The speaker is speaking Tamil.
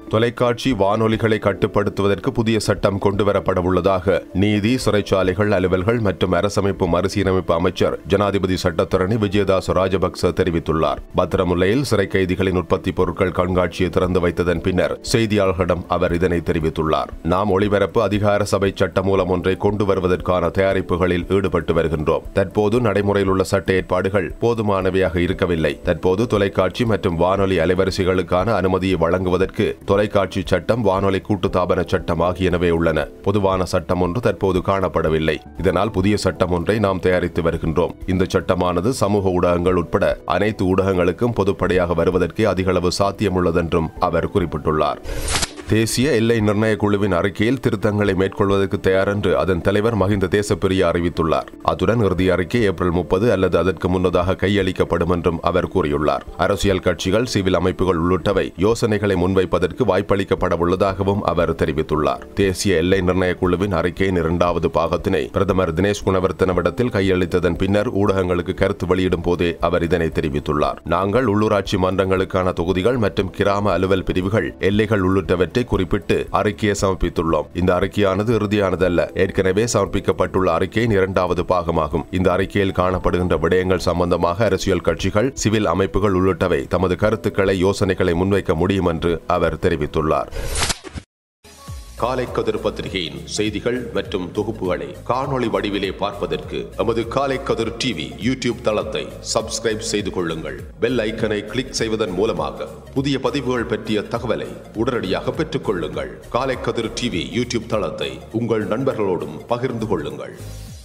தொலைக்காட்சி வானொலிகளை கட்டுப்படுத்துவதற்கு புதிய சட்டம் கொண்டுவரப்பட உள்ளதாக நீதி சிறைச்சாலைகள் அலுவல்கள் மற்றும் அரசமைப்பு மறுசீரமைப்பு அமைச்சர் ஜனாதிபதி சட்டத்தரணி விஜயதாஸ் ராஜபக்ச தெரிவித்துள்ளார் பத்திரமுல்லையில் சிறை கைதிகளின் உற்பத்தி பொருட்கள் கண்காட்சியை திறந்து வைத்ததன் பின்னர் செய்தியாளர்களிடம் அவர் இதனை தெரிவித்துள்ளார் நாம் ஒளிபரப்பு அதிகார சபை சட்டமூலம் ஒன்றை கொண்டு வருவதற்கான தயாரிப்புகளில் ஈடுபட்டு வருகின்றோம் தற்போது நடைமுறையில் உள்ள சட்ட ஏற்பாடுகள் போதுமானவையாக இருக்கவில்லை தற்போது தொலைக்காட்சி மற்றும் வானொலி அலைவரிசைகளுக்கான அனுமதியை வழங்குவதற்கு தொலைக்காட்சி சட்டம் வானொலி கூட்டுத்தாபன சட்டம் ஆகியனவே உள்ளன பொதுவான சட்டம் ஒன்று தற்போது காணப்படவில்லை இதனால் புதிய சட்டம் ஒன்றை நாம் தயாரித்து வருகின்றோம் இந்த சட்டமானது சமூக ஊடகங்கள் உட்பட அனைத்து ஊடகங்களுக்கும் பொதுப்படையாக வருவதற்கே அதிகளவு சாத்தியமுள்ளதென்றும் அவர் குறிப்பிட்டுள்ளார் தேசிய எல்லை நிர்ணய குழுவின் அறிக்கையில் திருத்தங்களை மேற்கொள்வதற்கு தயார் என்று அதன் தலைவர் மஹிந்த தேசப்பிரிய அறிவித்துள்ளார் அத்துடன் இறுதி அறிக்கை ஏப்ரல் முப்பது அல்லது அதற்கு முன்னதாக கையளிக்கப்படும் என்றும் அவர் கூறியுள்ளார் அரசியல் கட்சிகள் சிவில் அமைப்புகள் உள்ளிட்டவை யோசனைகளை முன்வைப்பதற்கு வாய்ப்பளிக்கப்பட உள்ளதாகவும் அவர் தெரிவித்துள்ளார் தேசிய எல்லை நிர்ணய குழுவின் அறிக்கையின் இரண்டாவது பாகத்தினை பிரதமர் தினேஷ் குணவர்த்தனவிடத்தில் கையளித்ததன் பின்னர் ஊடகங்களுக்கு கருத்து வெளியிடும் போதே அவர் இதனை தெரிவித்துள்ளார் நாங்கள் உள்ளூராட்சி மன்றங்களுக்கான தொகுதிகள் மற்றும் கிராம அலுவல் பிரிவுகள் எல்லைகள் உள்ளிட்டவற்றை பற்றி குறிப்பிட்டு அறிக்கையை சமர்ப்பித்துள்ளோம் இந்த அறிக்கையானது இறுதியானதல்ல ஏற்கனவே சமர்ப்பிக்கப்பட்டுள்ள அறிக்கையின் இரண்டாவது பாகமாகும் இந்த அறிக்கையில் காணப்படுகின்ற விடயங்கள் சம்பந்தமாக அரசியல் கட்சிகள் சிவில் அமைப்புகள் உள்ளிட்டவை தமது கருத்துக்களை யோசனைகளை முன்வைக்க முடியும் என்று அவர் தெரிவித்துள்ளார் காலை கதிர் பத்திரிகையின் செய்திகள் மற்றும் தொகுப்புகளை காணொளி வடிவிலே பார்ப்பதற்கு எமது காலை கதிர் டிவி யூடியூப் தளத்தை சப்ஸ்கிரைப் செய்து கொள்ளுங்கள் பெல் ஐக்கனை கிளிக் செய்வதன் மூலமாக புதிய பதிவுகள் பற்றிய தகவலை உடனடியாக பெற்றுக் கொள்ளுங்கள் காலை கதிர் டிவி யூடியூப் தளத்தை உங்கள் நண்பர்களோடும் பகிர்ந்து கொள்ளுங்கள்